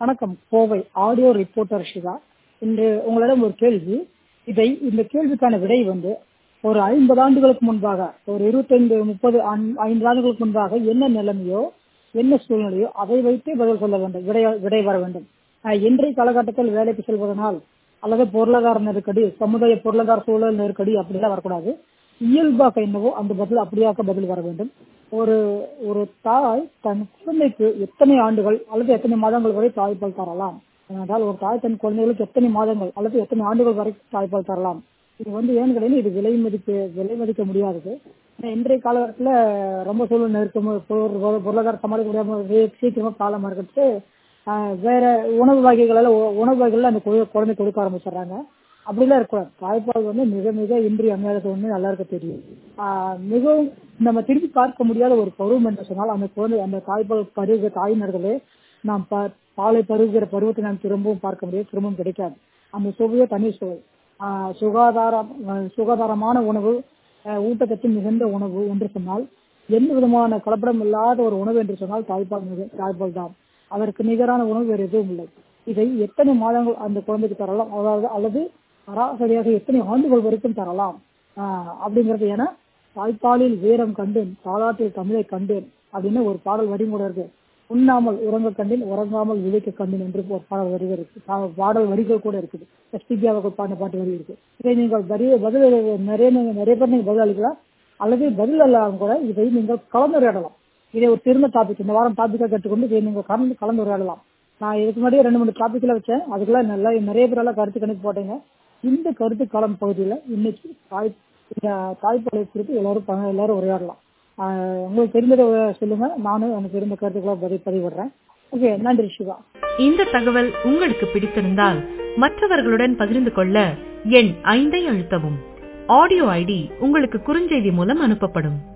வணக்கம் Kovai audio reporter Siva இன்று உங்களிடம் ஒரு கேள்வி இதை இந்த கேள்விக்கான விடை வந்து ஒரு ஐம்பது ஆண்டுகளுக்கு முன்பாக ஒரு இருபத்தைந்து முப்பது ஐந்து ஆண்டுகளுக்கு முன்பாக என்ன நிலைமையோ என்ன சூழ்நிலையோ அதை வைத்தே பதில் சொல்ல வேண்டும் விடை விடை வர வேண்டும் அஹ் இன்றைய காலகட்டத்தில் வேலைக்கு செல்வதனால் அல்லது பொருளாதார நெருக்கடி சமுதாய பொருளாதார சூழல் நெருக்கடி அப்படிலாம் வரக்கூடாது இயல்பாக என்னவோ அந்த பதில் அப்படியாக பதில் வர வேண்டும் ஒரு ஒரு தாய் தன் குழந்தைக்கு எத்தனை ஆண்டுகள் அல்லது எத்தனை மாதங்கள் வரை தாய்ப்பால் தரலாம் ஏனென்றால் ஒரு தாய் தன் குழந்தைகளுக்கு எத்தனை மாதங்கள் அல்லது எத்தனை ஆண்டுகள் வரை தாய்ப்பால் தரலாம் இது வந்து ஏன்னு கேட்டீங்கன்னா இது விலை மதிப்பு விலை மதிக்க முடியாதது ஏன்னா இன்றைய காலகட்டத்தில் ரொம்ப சூழல் நெருக்கம் பொருள் பொருளாதார சமாளிக்க முடியாமல் சீக்கிரமா காலம் இருக்கிறது வேற உணவு வகைகள் உணவு வகைகள் அந்த குழந்தை கொடுக்க ஆரம்பிச்சிடுறாங்க அப்படிலாம் இருக்கக்கூடாது தாய்ப்பால் வந்து மிக மிக இன்றி அமையாதது ஒன்று எல்லாருக்கும் தெரியும் மிகவும் நம்ம திரும்பி பார்க்க முடியாத ஒரு பருவம் என்று சொன்னால் அந்த குழந்தை அந்த தாய்ப்பால் பருக தாயினர்களே நாம் பாலை பருகிற பருவத்தை நாம் திரும்பவும் பார்க்க முடியாது திரும்பவும் கிடைக்காது அந்த சுவையோ தனி சுவை சுகாதாரம் சுகாதாரமான உணவு ஊட்டச்சத்து மிகுந்த உணவு என்று சொன்னால் எந்த விதமான கலப்படம் இல்லாத ஒரு உணவு என்று சொன்னால் தாய்ப்பால் மிக தாய்ப்பால் தான் அதற்கு நிகரான உணவு வேறு எதுவும் இல்லை இதை எத்தனை மாதங்கள் அந்த குழந்தைக்கு தரலாம் அதாவது அல்லது சராசரியாக எத்தனை ஆண்டுகள் வரைக்கும் தரலாம் அப்படிங்கிறது ஏன்னா தாய்ப்பாலில் வீரம் கண்டேன் தாலாட்டில் தமிழை கண்டேன் அப்படின்னு ஒரு பாடல் வரி கூட இருக்கு உண்ணாமல் உறங்க கண்டேன் உறங்காமல் விதைக்க கண்டேன் என்று ஒரு பாடல் வரிகள் இருக்கு பாடல் வரிகள் கூட இருக்குது எஸ்பிபி அவர்கள் பாடின பாட்டு வரி இருக்கு இதை நீங்கள் பதில் பதில் நிறைய நிறைய பேர் நீங்கள் பதில் அளிக்கலாம் அல்லது பதில் அல்லாமல் கூட இதை நீங்கள் கலந்துரையாடலாம் இதை ஒரு திரும்ப டாபிக் இந்த வாரம் டாபிக்காக கேட்டுக்கொண்டு இதை நீங்கள் கலந்து கலந்துரையாடலாம் நான் இதுக்கு முன்னாடியே ரெண்டு மூணு டாபிக்ல வச்சேன் அதுக்கெல்லாம் நல்லா நிறைய பேரெல்லாம் கருத்து கணிப்பு போட்டீங்க இந்த கருத்து களம் பகுதியில் இன்னைக்கு தாய் தாய்ப்பாலை குறித்து எல்லாரும் எல்லாரும் உரையாடலாம் உங்களுக்கு தெரிஞ்சதை சொல்லுங்க நானும் எனக்கு தெரிந்த கருத்துக்களை பதிவு பதிவிடுறேன் ஓகே நன்றி சிவா இந்த தகவல் உங்களுக்கு பிடித்திருந்தால் மற்றவர்களுடன் பகிர்ந்து கொள்ள எண் ஐந்தை அழுத்தவும் ஆடியோ ஐடி உங்களுக்கு குறுஞ்செய்தி மூலம் அனுப்பப்படும்